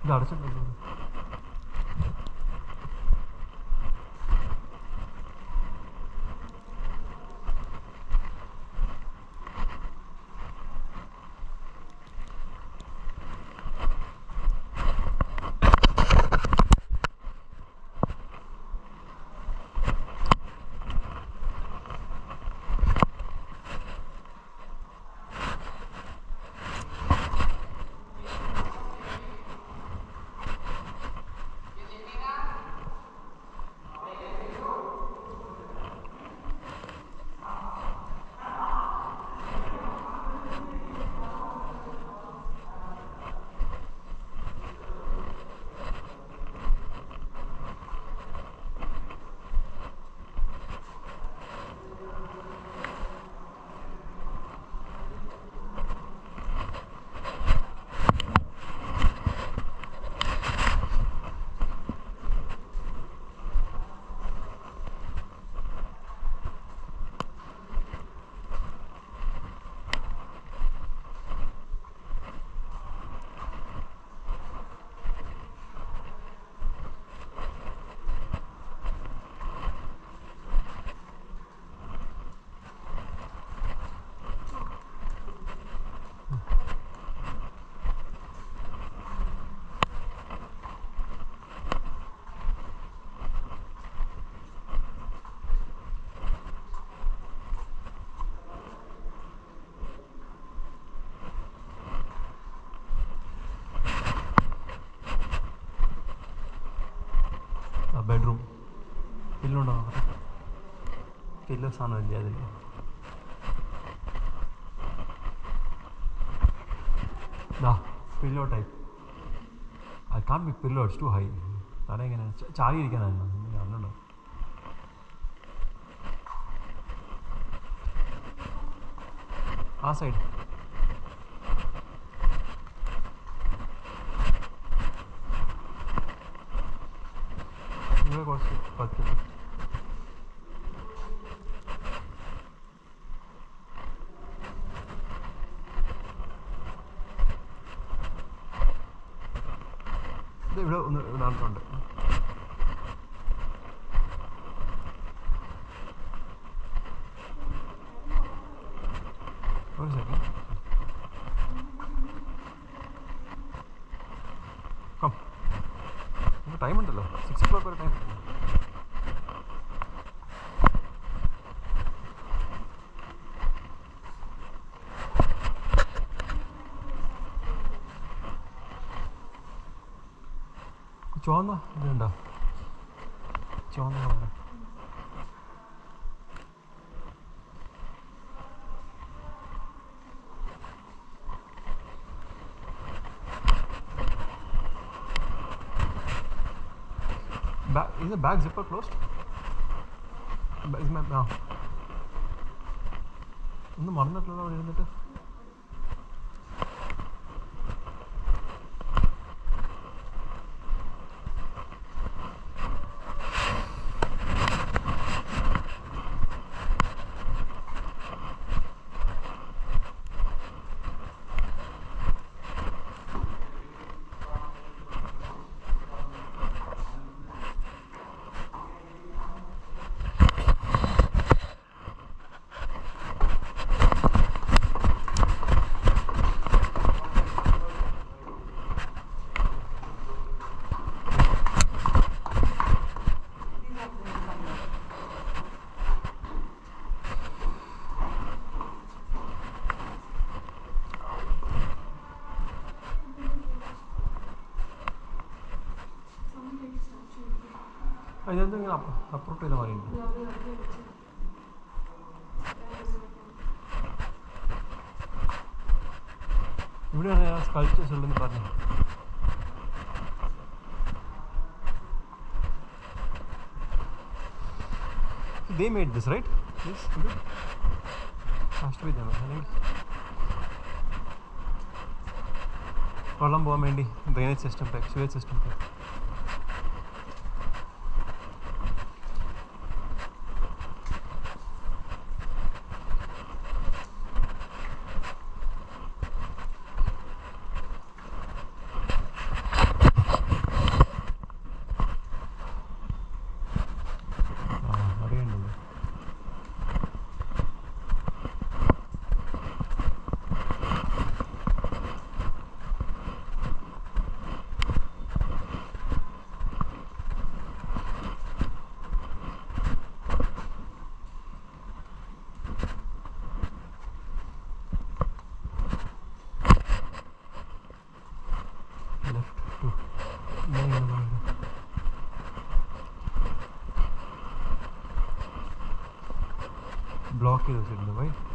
ഇത് അടച്ചിട്ടുണ്ടോ bedroom പില്ലുണ്ടോ pillow സാധനം ഇല്ല അതിൽ ദാ pillow type I can be pillow it's too high തല എങ്ങനെ ചാരി ഇരിക്കാനായിരുന്നു അറിഞ്ഞുണ്ടോ ആ സൈഡ് ഇവിടെ കുറച്ച് പത്ത് ഇത് ഇവിടെ ഒന്ന് ഒരാളുണ്ട് ഒരു സെക്കൻഡ് കം ടൈം ഉണ്ടല്ലോ സിക്സ് ഓ ക്ലോക്ക് വരെ ടൈം ചുവന്ന ഇതുണ്ടോ ചുവന്ന colour Ba- is the bag zipper closed? Ba- Is my ആ ഒന്ന് മറന്നിട്ടുള്ള അവിടെ ഇരുന്നിട്ട് ഇതെന്തും ഇങ്ങനെ അപ്രൂവ് ചെയ്ത മാറിയുണ്ട് ഇവിടെയാണ് ആ സ്കൾച്ചേഴ്സ് ഉള്ളതെന്ന് പറഞ്ഞു They made this, right? Yes, is it? Has to be them, അല്ലെങ്കിൽ വെള്ളം പോകാൻ വേണ്ടി drainage system type sewage system type block ചെയ്ത് വെച്ചിട്ടുണ്ട് വൈ